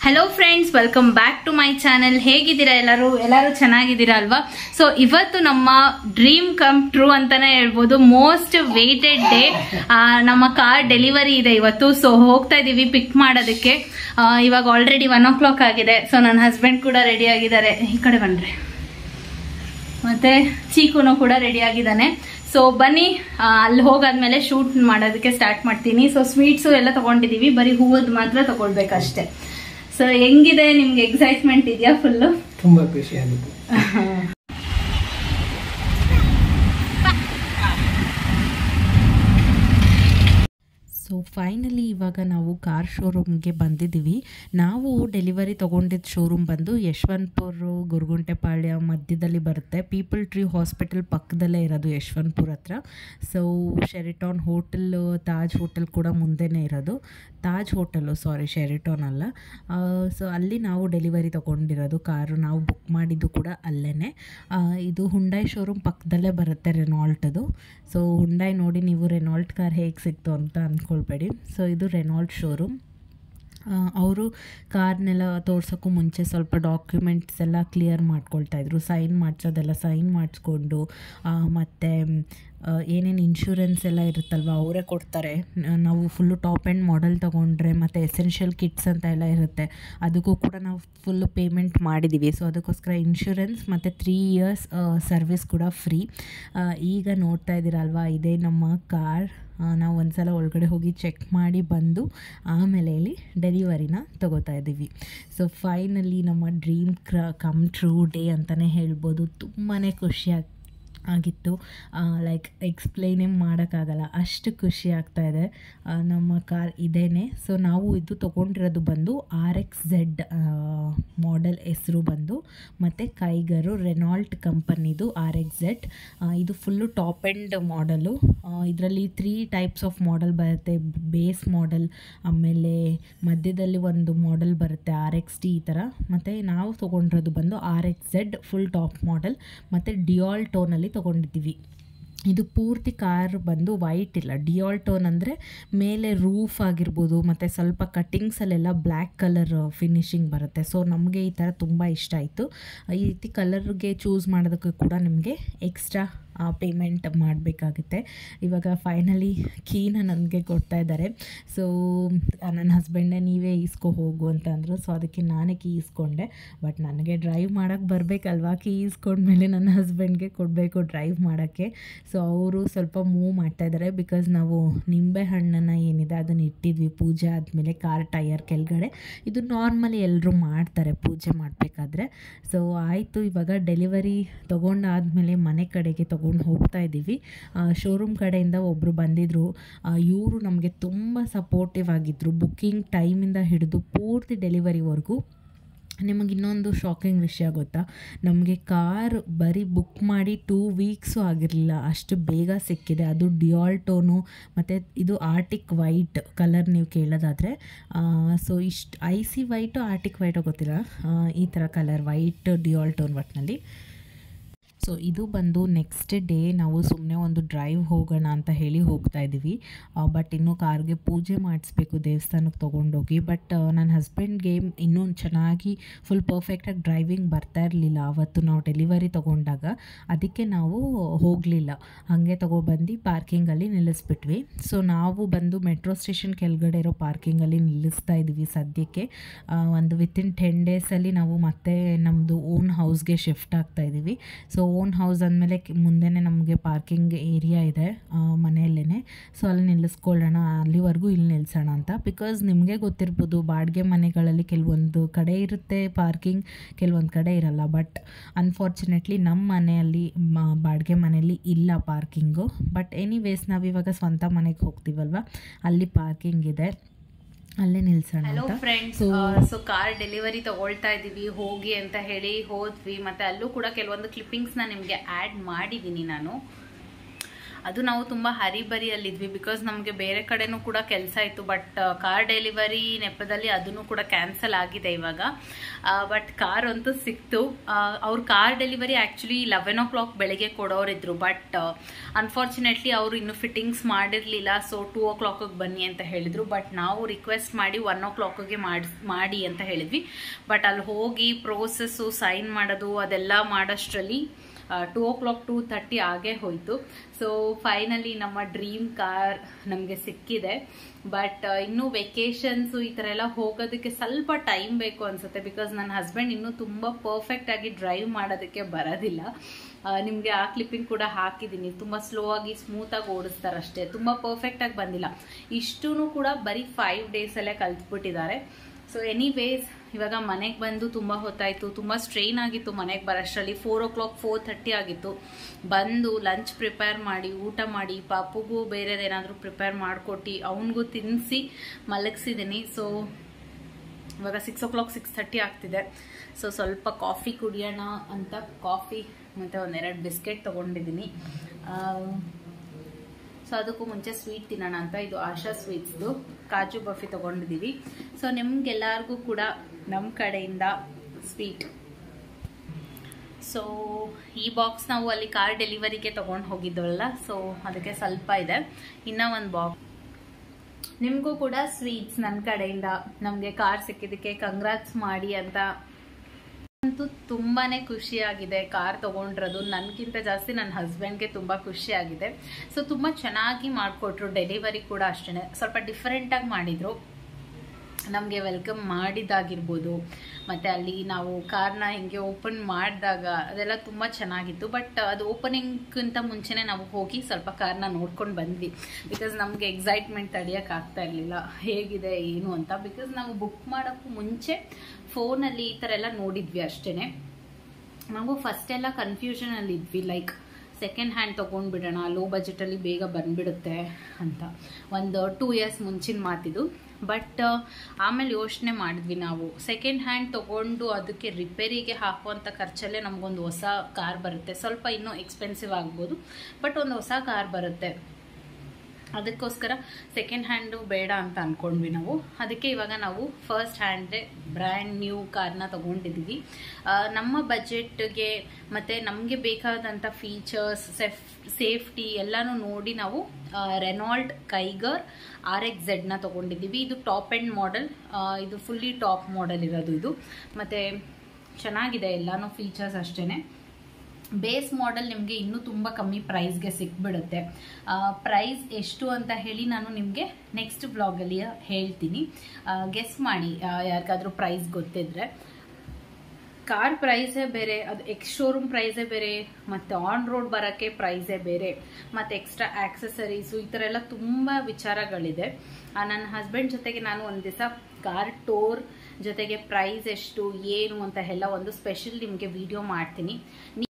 hello friends welcome back to my channel ಹೇಗಿದ್ದೀರಾ ಎಲ್ಲರೂ ಎಲ್ಲರೂ ಚೆನ್ನಾಗಿದ್ದೀರಾ ಅಲ್ವಾ ಸೊ ಇವತ್ತು ನಮ್ಮ ಡ್ರೀಮ್ ಕಮ್ ಟ್ರೂ ಅಂತಾನೆ ಹೇಳ್ಬೋದು ಮೋಸ್ಟ್ ವೇಟೆಡ್ ಡೇ ನಮ್ಮ ಕಾರ್ ಡೆಲಿವರಿ ಇದೆ ಇವತ್ತು ಸೊ ಹೋಗ್ತಾ ಇದೀವಿ ಪಿಕ್ ಮಾಡೋದಕ್ಕೆ ಆ, ಇವಾಗ ಆಲ್ರೆಡಿ ಒನ್ ಓ ಕ್ಲಾಕ್ ಆಗಿದೆ ಸೊ ನನ್ನ ಹಸ್ಬೆಂಡ್ ಕೂಡ ರೆಡಿ ಆಗಿದ್ದಾರೆ ಈ ಕಡೆ ಬನ್ರಿ ಮತ್ತೆ ಚೀಕುನು ಕೂಡ ರೆಡಿ ಆಗಿದ್ದಾನೆ ಸೊ ಬನ್ನಿ ಆ, ಅಲ್ಲಿ ಹೋಗಾದ್ಮೇಲೆ ಶೂಟ್ ಮಾಡೋದಕ್ಕೆ ಸ್ಟಾರ್ಟ್ ಮಾಡ್ತೀನಿ ಸೊ ಸ್ವೀಟ್ಸು ಎಲ್ಲ ತಗೊಂಡಿದೀವಿ ಬರೀ ಹೂವದ್ ಮಾತ್ರ ತಗೊಳ್ಬೇಕಷ್ಟೇ ಸೊ ಹೆಂಗಿದೆ ನಿಮ್ಗೆ ಎಕ್ಸೈಟ್ಮೆಂಟ್ ಇದೆಯಾ ಫುಲ್ಲು ತುಂಬಾ ಖುಷಿ ಆಗುತ್ತೆ ಸೊ ಫೈನಲಿ ಇವಾಗ ನಾವು ಕಾರ್ ಶೋರೂಮ್ಗೆ ಬಂದಿದ್ದೀವಿ ನಾವು ಡೆಲಿವರಿ ತೊಗೊಂಡಿದ್ದ ಶೋರೂಮ್ ಬಂದು ಯಶವಂತಪುರ ಗುರುಗುಂಟೆಪಾಳ್ಯ ಮಧ್ಯದಲ್ಲಿ ಬರುತ್ತೆ ಪೀಪಲ್ ಟ್ರೀ ಹಾಸ್ಪಿಟಲ್ ಪಕ್ಕದಲ್ಲೇ ಇರೋದು ಯಶವಂತಪುರ ಹತ್ರ so Sheraton hotel Taj hotel ಕೂಡ ಮುಂದೆನೇ ಇರೋದು ತಾಜ್ ಹೋಟೆಲು ಸಾರಿ ಶೆರಿಟಾನ್ ಅಲ್ಲ ಸೊ ಅಲ್ಲಿ ನಾವು ಡೆಲಿವರಿ ತೊಗೊಂಡಿರೋದು ಕಾರು ನಾವು ಬುಕ್ ಮಾಡಿದ್ದು ಕೂಡ ಅಲ್ಲೇ ಇದು ಹುಂಡಾಯ್ ಶೋರೂಮ್ ಪಕ್ಕದಲ್ಲೇ ಬರುತ್ತೆ ರೆನಾಲ್ಟ್ದು ಸೊ ಹುಂಡಾಯ್ ನೋಡಿ ನೀವು ರೆನಾಲ್ಟ್ ಕಾರ್ ಹೇಗೆ ಸಿಕ್ತು ಅಂತ ಅಂದ್ಕೊಳ್ಬೇಡಿ ಸೊ ಇದು ರೆನಾಲ್ಟ್ ಶೋರೂಮ್ ಅವರು ಕಾರ್ನೆಲ್ಲ ತೋರ್ಸೋಕ್ಕೂ ಮುಂಚೆ ಸ್ವಲ್ಪ ಡಾಕ್ಯುಮೆಂಟ್ಸ್ ಎಲ್ಲ ಕ್ಲಿಯರ್ ಮಾಡ್ಕೊಳ್ತಾಯಿದ್ರು ಸೈನ್ ಮಾಡಿಸೋದೆಲ್ಲ ಸೈನ್ ಮಾಡಿಸ್ಕೊಂಡು ಮತ್ತು ಏನೇನು ಇನ್ಶೂರೆನ್ಸ್ ಎಲ್ಲ ಇರುತ್ತಲ್ವ ಅವರೇ ಕೊಡ್ತಾರೆ ನ- ನಾವು ಫುಲ್ಲು ಟಾಪ್ ಆ್ಯಂಡ್ ಮಾಡೆಲ್ ತೊಗೊಂಡ್ರೆ ಮತ್ತು ಎಸೆನ್ಷಿಯಲ್ ಕಿಟ್ಸ್ ಅಂತ ಎಲ್ಲ ಇರುತ್ತೆ ಅದಕ್ಕೂ ಕೂಡ ನಾವು ಫುಲ್ಲು ಪೇಮೆಂಟ್ ಮಾಡಿದ್ದೀವಿ ಸೊ ಅದಕ್ಕೋಸ್ಕರ ಇನ್ಶೂರೆನ್ಸ್ ಮತ್ತು ತ್ರೀ ಇಯರ್ಸ್ ಸರ್ವಿಸ್ ಕೂಡ ಫ್ರೀ ಈಗ ನೋಡ್ತಾ ಇದ್ದೀರಲ್ವಾ ಇದೇ ನಮ್ಮ ಕಾರ್ ನಾವು ಒಂದ್ಸಲ ಒಳಗಡೆ ಹೋಗಿ ಚೆಕ್ ಮಾಡಿ ಬಂದು ಆಮೇಲೆ ಇಲ್ಲಿ ಡೆಲಿವರಿನ ತಗೋತಾ ಇದ್ದೀವಿ ಸೊ ಫೈನಲಿ ನಮ್ಮ ಡ್ರೀಮ್ ಕ್ರ ಕಮ್ ಟ್ರೂ ಡೇ ಅಂತಲೇ ಹೇಳ್ಬೋದು ತುಂಬಾ ಖುಷಿ ಆಗ್ ಆಗಿತ್ತು ಲೈಕ್ ಎಕ್ಸ್ಪ್ಲೈನೇ ಮಾಡೋಕ್ಕಾಗಲ್ಲ ಅಷ್ಟು ಖುಷಿ ಆಗ್ತಾ ಇದೆ ಆ, ನಮ್ಮ ಕಾರ್ ಇದೇನೆ ಸೊ ನಾವು ಇದು ತೊಗೊಂಡಿರೋದು ಬಂದು ಆರ್ ಎಕ್ಸ್ ಝೆಡ್ ಮಾಡೆಲ್ ಹೆಸರು ಬಂದು ಮತ್ತು ಕೈಗರು ರೆನಾಲ್ಟ್ ಕಂಪನಿದು ಆರ್ ಎಕ್ಸ್ ಝೆಡ್ ಇದು ಫುಲ್ಲು ಟಾಪ್ ಎಂಡ್ ಮಾಡೆಲು ಇದರಲ್ಲಿ ತ್ರೀ ಟೈಪ್ಸ್ ಆಫ್ ಮಾಡೆಲ್ ಬರುತ್ತೆ ಬೇಸ್ ಮಾಡೆಲ್ ಆಮೇಲೆ ಮಧ್ಯದಲ್ಲಿ ಒಂದು ಮಾಡೆಲ್ ಬರುತ್ತೆ ಆರ್ ಎಕ್ಸ್ ಟಿ ಈ ಥರ ಮತ್ತು ನಾವು ತೊಗೊಂಡಿರೋದು ಬಂದು R X Z full top model ಮತ್ತು ಡಿಯಾಲ್ ಟೋನಲ್ಲಿ ತೊಗೊಂಡಿದ್ದೀವಿ ಇದು ಪೂರ್ತಿ ಕಾರ್ ಬಂದು ವೈಟ್ ಇಲ್ಲ ಡಿಯಾಲ್ ಟೋನ್ ಅಂದರೆ ಮೇಲೆ ರೂಫ್ ಆಗಿರ್ಬೋದು ಮತ್ತು ಸ್ವಲ್ಪ ಕಟ್ಟಿಂಗ್ಸಲ್ಲೆಲ್ಲ ಬ್ಲ್ಯಾಕ್ ಕಲರ್ ಫಿನಿಶಿಂಗ್ ಬರುತ್ತೆ ಸೊ ನಮಗೆ ಈ ಥರ ತುಂಬ ಇಷ್ಟ ಆಯಿತು ಈ ರೀತಿ ಕಲರ್ಗೆ ಚೂಸ್ ಮಾಡೋದಕ್ಕೆ ಕೂಡ ನಿಮಗೆ ಎಕ್ಸ್ಟ್ರಾ ಪೇಮೆಂಟ್ ಮಾಡಬೇಕಾಗುತ್ತೆ ಇವಾಗ ಫೈನಲಿ ಕೀನ ನನಗೆ ಕೊಡ್ತಾ ಇದ್ದಾರೆ ಸೊ ನನ್ನ ಹಸ್ಬೆಂಡೇ ನೀವೇ ಈಸ್ಕೊ ಹೋಗು ಅಂತ ಅಂದರು ಸೊ ಅದಕ್ಕೆ ನಾನೇ ಕೀ ಇಸ್ಕೊಂಡೆ ಬಟ್ ನನಗೆ ಡ್ರೈವ್ ಮಾಡೋಕ್ಕೆ ಬರಬೇಕಲ್ವಾ ಕೀ ಇಸ್ಕೊಂಡ್ಮೇಲೆ ನನ್ನ ಹಸ್ಬೆಂಡ್ಗೆ ಕೊಡಬೇಕು ಡ್ರೈವ್ ಮಾಡೋಕ್ಕೆ ಸೊ ಅವರು ಸ್ವಲ್ಪ ಮೂವ್ ಮಾಡ್ತಾ ಇದ್ದಾರೆ ಬಿಕಾಸ್ ನಾವು ನಿಂಬೆ ಹಣ್ಣನ್ನು ಏನಿದೆ ಅದನ್ನು ಇಟ್ಟಿದ್ವಿ ಪೂಜೆ ಆದಮೇಲೆ ಕಾರ್ ಟೈರ್ ಕೆಳಗಡೆ ಇದು ನಾರ್ಮಲಿ ಎಲ್ಲರೂ ಮಾಡ್ತಾರೆ ಪೂಜೆ ಮಾಡಬೇಕಾದ್ರೆ ಸೊ ಆಯಿತು ಇವಾಗ ಡೆಲಿವರಿ ತೊಗೊಂಡಾದ್ಮೇಲೆ ಮನೆ ಕಡೆಗೆ ತೊಗೊಂಡು ಹೋಗ್ತಾ ಇದ್ದೀವಿ ಶೋರೂಮ್ ಕಡೆಯಿಂದ ಒಬ್ಬರು ಬಂದಿದ್ದರು ಇವರು ನಮಗೆ ತುಂಬ ಸಪೋರ್ಟಿವ್ ಆಗಿದ್ದರು ಬುಕ್ಕಿಂಗ್ ಟೈಮಿಂದ ಹಿಡಿದು ಪೂರ್ತಿ ಡೆಲಿವರಿವರೆಗೂ ನಿಮಗೆ ಇನ್ನೊಂದು ಶಾಕಿಂಗ್ ವಿಷಯ ಗೊತ್ತಾ ನಮಗೆ ಕಾರ್ ಬರೀ ಬುಕ್ ಮಾಡಿ ಟೂ ವೀಕ್ಸು ಆಗಿರಲಿಲ್ಲ ಅಷ್ಟು ಬೇಗ ಸಿಕ್ಕಿದೆ ಅದು ಡಿಯಾಲ್ ಟೋನು ಮತ್ತು ಇದು ಆರ್ಟಿಕ್ ವೈಟ್ ಕಲರ್ ನೀವು ಕೇಳೋದಾದರೆ ಸೊ ಇಷ್ಟು ice white Arctic white ಗೊತ್ತಿಲ್ಲ ಆ, ಈ ಥರ ಕಲರ್ ವೈಟ್ ಡಿಯಾಲ್ ಟೋನ್ ಒಟ್ಟಿನಲ್ಲಿ ಸೊ ಇದು ಬಂದು ನೆಕ್ಸ್ಟ್ ಡೇ ನಾವು ಸುಮ್ಮನೆ ಒಂದು ಡ್ರೈವ್ ಹೋಗೋಣ ಅಂತ ಹೇಳಿ ಹೋಗ್ತಾ ಇದ್ದೀವಿ ಬಟ್ ಇನ್ನೂ ಕಾರ್ಗೆ ಪೂಜೆ ಮಾಡಿಸ್ಬೇಕು ದೇವಸ್ಥಾನಕ್ಕೆ ತೊಗೊಂಡೋಗಿ ಬಟ್ ನನ್ನ ಹಸ್ಬೆಂಡ್ಗೆ ಇನ್ನೂ ಚೆನ್ನಾಗಿ ಫುಲ್ ಪರ್ಫೆಕ್ಟಾಗಿ ಡ್ರೈವಿಂಗ್ ಬರ್ತಾ ಇರಲಿಲ್ಲ ಅವತ್ತು ನಾವು ಡೆಲಿವರಿ ತೊಗೊಂಡಾಗ ಅದಕ್ಕೆ ನಾವು ಹೋಗಲಿಲ್ಲ ಹಾಗೆ ತೊಗೊಬಂದು ಪಾರ್ಕಿಂಗಲ್ಲಿ ನಿಲ್ಲಿಸ್ಬಿಟ್ವಿ ಸೊ ನಾವು ಬಂದು ಮೆಟ್ರೋ ಸ್ಟೇಷನ್ ಕೆಳಗಡೆ ಇರೋ ಪಾರ್ಕಿಂಗಲ್ಲಿ ನಿಲ್ಲಿಸ್ತಾ ಇದ್ದೀವಿ ಸದ್ಯಕ್ಕೆ ಆ, ಒಂದು ವಿತಿನ್ ಟೆನ್ ಡೇಸಲ್ಲಿ ನಾವು ಮತ್ತೆ ನಮ್ಮದು ಓನ್ ಹೌಸ್ಗೆ ಶಿಫ್ಟ್ ಆಗ್ತಾ ಇದ್ದೀವಿ ಸೊ ಓನ್ ಹೌಸ್ ಅಂದಮೇಲೆ ಮುಂದೆನೇ ನಮಗೆ ಪಾರ್ಕಿಂಗ್ ಏರಿಯಾ ಇದೆ ಮನೆಯಲ್ಲೇ ಸೊ ಅಲ್ಲಿ ನಿಲ್ಲಿಸ್ಕೊಳ್ಳೋಣ ಅಲ್ಲಿವರೆಗೂ ಇಲ್ಲಿ ನಿಲ್ಲಿಸೋಣ ಅಂತ ಬಿಕಾಸ್ ನಿಮಗೆ ಗೊತ್ತಿರ್ಬೋದು ಬಾಡಿಗೆ ಮನೆಗಳಲ್ಲಿ ಕೆಲವೊಂದು ಕಡೆ ಇರುತ್ತೆ ಪಾರ್ಕಿಂಗ್ ಕೆಲವೊಂದು ಕಡೆ ಇರಲ್ಲ ಬಟ್ ಅನ್ಫಾರ್ಚುನೇಟ್ಲಿ ನಮ್ಮ ಮನೆಯಲ್ಲಿ ಮ- ಬಾಡಿಗೆ ಮನೆಯಲ್ಲಿ ಇಲ್ಲ ಪಾರ್ಕಿಂಗು ಬಟ್ ಎನಿವೇಸ್ ನಾವಿವಾಗ ಸ್ವಂತ ಮನೆಗೆ ಹೋಗ್ತೀವಲ್ವ ಅಲ್ಲಿ ಪಾರ್ಕಿಂಗ್ ಇದೆ ಅಲ್ಲೇ ನಿಲ್ಸೋಣ ಹಲೋ ಅಂತ friends So- so car delivery ತಗೊಳ್ತಾ ಇದೀವಿ ಹೋಗಿ ಅಂತ ಹೇಳಿ ಹೋದ್ವಿ ಮತ್ತೆ ಅಲ್ಲೂ ಕೂಡ ಕೆಲವೊಂದು ಕ್ಲಿಪ್ಪಿಂಗ್ಸ್ ನ ನಿಮ್ಗೆ ಆಡ್ ಮಾಡಿದೀನಿ ನಾನು ಅದು ನಾವು ತುಂಬ ಹರಿಬರಿಯಲ್ಲಿದ್ವಿ ಬಿಕಾಸ್ ನಮಗೆ ಬೇರೆ ಕಡೆನೂ ಕೂಡ ಕೆಲಸ ಇತ್ತು ಬಟ್ ಕಾರ್ ಡೆಲಿವರಿ ನೆಪದಲ್ಲಿ ಅದನ್ನು ಕೂಡ ಕ್ಯಾನ್ಸಲ್ ಆಗಿದೆ ಇವಾಗ ಬಟ್ ಕಾರ್ ಅಂತೂ ಸಿಕ್ತು ಅವ್ರ car delivery actually eleven o'clock ಬೆಳಗ್ಗೆ ಕೊಡೋರಿದ್ರು ಬಟ್ ಅನ್ಫಾರ್ಚುನೇಟ್ಲಿ ಅವರು ಇನ್ನು ಫಿಟ್ಟಿಂಗ್ಸ್ ಮಾಡಿರಲಿಲ್ಲ ಸೊ ಟೂ ಓ ಕ್ಲಾಕಿಗೆ ಬನ್ನಿ ಅಂತ ಹೇಳಿದರು ಬಟ್ ನಾವು ರಿಕ್ವೆಸ್ಟ್ ಮಾಡಿ ಒನ್ ಓ ಕ್ಲಾಕಿಗೆ ಮಾಡಿ ಮಾಡಿ ಅಂತ ಹೇಳಿದ್ವಿ ಬಟ್ ಅಲ್ಲಿ ಹೋಗಿ ಪ್ರೋಸೆಸ್ಸು ಸೈನ್ ಮಾಡೋದು ಅದೆಲ್ಲ ಮಾಡೋಷ್ಟರಲ್ಲಿ two o'clock two thirty ಆಗೇ ಹೋಯಿತು ಸೊ ಫೈನಲಿ ನಮ್ಮ ಡ್ರೀಮ್ ಕಾರ್ ನಮಗೆ ಸಿಕ್ಕಿದೆ ಬಟ್ ಇನ್ನೂ ವೆಕೇಶನ್ಸು ಈ ಥರ ಎಲ್ಲ ಹೋಗೋದಕ್ಕೆ ಸ್ವಲ್ಪ ಟೈಮ್ ಬೇಕು ಅನ್ಸುತ್ತೆ ಬಿಕಾಸ್ ನನ್ನ ಹಸ್ಬೆಂಡ್ ಇನ್ನೂ ತುಂಬ ಪರ್ಫೆಕ್ಟಾಗಿ ಡ್ರೈವ್ ಮಾಡೋದಕ್ಕೆ ಬರೋದಿಲ್ಲ ನಿಮಗೆ ಆ ಕ್ಲಿಪ್ಪಿಂಗ್ ಕೂಡ ಹಾಕಿದ್ದೀನಿ ತುಂಬ ಸ್ಲೋ ಆಗಿ ಸ್ಮೂತಾಗಿ ಓಡಿಸ್ತಾರೆ ಅಷ್ಟೇ ತುಂಬ ಪರ್ಫೆಕ್ಟಾಗಿ ಬಂದಿಲ್ಲ ಇಷ್ಟೂ ಕೂಡ ಬರೀ ಫೈವ್ ಡೇಸಲ್ಲೇ ಕಲ್ತ್ಬಿಟ್ಟಿದ್ದಾರೆ ಸೊ ಎನಿವೇಸ್ ಇವಾಗ ಮನೆಗೆ ಬಂದು ತುಂಬ ಹೊತ್ತಾಯಿತು ತುಂಬ ಸ್ಟ್ರೈನ್ ಆಗಿತ್ತು ಮನೆಗೆ ಬರೋಷ್ಟರಲ್ಲಿ four o'clock four thirty ಆಗಿತ್ತು ಬಂದು ಲಂಚ್ ಪ್ರಿಪೇರ್ ಮಾಡಿ ಊಟ ಮಾಡಿ ಪಾಪುಗೂ ಬೇರೆದೇನಾದರೂ ಪ್ರಿಪೇರ್ ಮಾಡಿಕೊಟ್ಟು ಅವನಿಗೂ ತಿನ್ನಿಸಿ ಮಲಗಿಸಿದ್ದೀನಿ ಸೊ ಇವಾಗ six o'clock six thirty ಆಗ್ತಿದೆ ಸೊ ಸ್ವಲ್ಪ ಕಾಫಿ ಕುಡಿಯೋಣ ಅಂತ ಕಾಫಿ ಮತ್ತು ಒಂದೆರಡು ಬಿಸ್ಕೆಟ್ ತೊಗೊಂಡಿದ್ದೀನಿ ಸೊ ಅದಕ್ಕೂ ಮುಂಚೆ ಸ್ವೀಟ್ ತಿನ್ನೋಣ ಅಂತ ಇದು ಆಶಾ ಸ್ವೀಟ್ಸ್ದು ಕಾಜು ಬಫಿ ತೊಗೊಂಡಿದ್ದೀವಿ ಸೊ ನಿಮ್ಗೆಲ್ಲರಿಗೂ ಕೂಡ ನಮ್ಮ ಕಡೆಯಿಂದ ಸ್ವೀಟ್ ಸೊ ಈ ಬಾಕ್ಸ್ ನಾವು ಅಲ್ಲಿ ಕಾರ್ ಡೆಲಿವರಿಗೆ ತೊಗೊಂಡು ಹೋಗಿದ್ದವಲ್ಲ ಸೊ ಅದಕ್ಕೆ ಸ್ವಲ್ಪ ಇದೆ ಇನ್ನೂ ಒಂದು ಬಾಕ್ಸ್ ನಿಮಗೂ ಕೂಡ ಸ್ವೀಟ್ಸ್ ನನ್ನ ಕಡೆಯಿಂದ ನಮಗೆ ಕಾರ್ ಸಿಕ್ಕಿದ್ದಕ್ಕೆ ಕಂಗ್ರಾಟ್ಸ್ ಮಾಡಿ ಅಂತ ಅಂತೂ ತುಂಬಾನೇ ಖುಷಿಯಾಗಿದೆ ಕಾರ್ ತಗೊಂಡಿರೋದು ನನಗಿಂತ ಜಾಸ್ತಿ ನನ್ನ ಹಸ್ಬೆಂಡ್ಗೆ ತುಂಬ ಖುಷಿಯಾಗಿದೆ ಸೊ ತುಂಬ ಚೆನ್ನಾಗಿ ಮಾಡಿಕೊಟ್ರು ಡೆಲಿವರಿ ಕೂಡ ಅಷ್ಟೇ ಸ್ವಲ್ಪ ಡಿಫ್ರೆಂಟಾಗಿ ಮಾಡಿದರು ನಮಗೆ ವೆಲ್ಕಮ್ ಮಾಡಿದಾಗಿರ್ಬೋದು ಮತ್ತು ಅಲ್ಲಿ ನಾವು ಕಾರ್ನ ಹಿಂಗೆ ಓಪನ್ ಮಾಡಿದಾಗ ಅದೆಲ್ಲ ತುಂಬ ಚೆನ್ನಾಗಿತ್ತು ಬಟ್ ಅದು ಓಪನಿಂಗ್ಗಿಂತ ಮುಂಚೆನೇ ನಾವು ಹೋಗಿ ಸ್ವಲ್ಪ ಕಾರ್ನ ನೋಡ್ಕೊಂಡು ಬಂದ್ವಿ ಬಿಕಾಸ್ ನಮಗೆ ಎಕ್ಸೈಟ್ಮೆಂಟ್ ತಡೆಯೋಕ್ಕಾಗ್ತಾ ಇರಲಿಲ್ಲ ಹೇಗಿದೆ ಏನು ಅಂತ ಬಿಕಾಸ್ ನಾವು ಬುಕ್ ಮಾಡೋಕ್ಕೂ ಮುಂಚೆ ಫೋನಲ್ಲಿ ಈ ಥರ ಎಲ್ಲ ನೋಡಿದ್ವಿ ಅಷ್ಟೇ ನಾವು ಫಸ್ಟ್ ಎಲ್ಲ ಕನ್ಫ್ಯೂಷನಲ್ಲಿ ಇದ್ವಿ ಲೈಕ್ ಸೆಕೆಂಡ್ ಹ್ಯಾಂಡ್ ತೊಗೊಂಡ್ಬಿಡೋಣ ಲೋ ಬಜೆಟಲ್ಲಿ ಬೇಗ ಬಂದ್ಬಿಡುತ್ತೆ ಅಂತ ಒಂದು ಟೂ ಇಯರ್ಸ್ ಮುಂಚಿನ ಮಾತಿದು ಬಟ್ ಆಮೇಲೆ ಯೋಚನೆ ಮಾಡಿದ್ವಿ ನಾವು ಸೆಕೆಂಡ್ ಹ್ಯಾಂಡ್ ತೊಗೊಂಡು ಅದಕ್ಕೆ ರಿಪೇರಿಗೆ ಹಾಕುವಂಥ ಖರ್ಚಲ್ಲೇ ನಮಗೊಂದು ಹೊಸ ಕಾರ್ ಬರುತ್ತೆ ಸ್ವಲ್ಪ ಇನ್ನೂ ಎಕ್ಸ್ಪೆನ್ಸಿವ್ ಆಗ್ಬೋದು ಬಟ್ ಒಂದು ಹೊಸ ಕಾರ್ ಬರುತ್ತೆ ಅದಕ್ಕೋಸ್ಕರ ಸೆಕೆಂಡ್ ಹ್ಯಾಂಡು ಬೇಡ ಅಂತ ಅಂದ್ಕೊಂಡ್ವಿ ನಾವು ಅದಕ್ಕೆ ಇವಾಗ ನಾವು ಫಸ್ಟ್ ಹ್ಯಾಂಡೇ ಬ್ರ್ಯಾಂಡ್ ನ್ಯೂ ಕಾರ್ನ ತೊಗೊಂಡಿದ್ವಿ ನಮ್ಮ ಬಜೆಟ್ಗೆ ಮತ್ತು ನಮಗೆ ಬೇಕಾದಂಥ ಫೀಚರ್ಸ್ ಸೆಫ್ ಸೇಫ್ಟಿ ಎಲ್ಲನೂ ನೋಡಿ ನಾವು ರೆನಾಲ್ಡ್ ಕೈಗರ್ ಆರ್ ಎಕ್ಸ್ ಝೆಡ್ನ ತೊಗೊಂಡಿದ್ದೀವಿ ಇದು ಟಾಪ್ ಎಂಡ್ ಮಾಡೆಲ್ ಇದು ಫುಲ್ಲಿ ಟಾಪ್ ಮಾಡೆಲ್ ಇರೋದು ಇದು ಮತ್ತು ಚೆನ್ನಾಗಿದೆ ಎಲ್ಲನೂ ಫೀಚರ್ಸ್ ಅಷ್ಟೇ ಬೇಸ್ ಮಾಡೆಲ್ ನಿಮಗೆ ಇನ್ನೂ ತುಂಬ ಕಮ್ಮಿ ಪ್ರೈಸ್ಗೆ ಸಿಕ್ಬಿಡುತ್ತೆ ಪ್ರೈಸ್ ಎಷ್ಟು ಅಂತ ಹೇಳಿ ನಾನು ನಿಮಗೆ ನೆಕ್ಸ್ಟ್ ಬ್ಲಾಗಲ್ಲಿ ಹೇಳ್ತೀನಿ ಗೆಸ್ ಮಾಡಿ ಯಾರಿಗಾದ್ರೂ ಪ್ರೈಸ್ ಗೊತ್ತಿದ್ರೆ ಕಾರ್ ಪ್ರೈಸೇ ಬೇರೆ ಅದು ಎಕ್ಸ್ ಶೋರೂಮ್ ಪ್ರೈಸೇ ಬೇರೆ ಮತ್ತು ಆನ್ ರೋಡ್ ಬರೋಕ್ಕೆ ಪ್ರೈಸೇ ಬೇರೆ ಮತ್ತು ಎಕ್ಸ್ಟ್ರಾ ಆಕ್ಸೆಸರೀಸು ಈ ಥರ ಎಲ್ಲ ತುಂಬ ವಿಚಾರಗಳಿದೆ ನನ್ನ ಹಸ್ಬೆಂಡ್ ಜೊತೆಗೆ ನಾನು ಒಂದು ದಿವಸ ಕಾರ್ ಟೋರ್ ಜೊತೆಗೆ ಪ್ರೈಸ್ ಎಷ್ಟು ಏನು ಅಂತ ಎಲ್ಲ ಒಂದು ಸ್ಪೆಷಲ್ ನಿಮಗೆ ವಿಡಿಯೋ ಮಾಡ್ತೀನಿ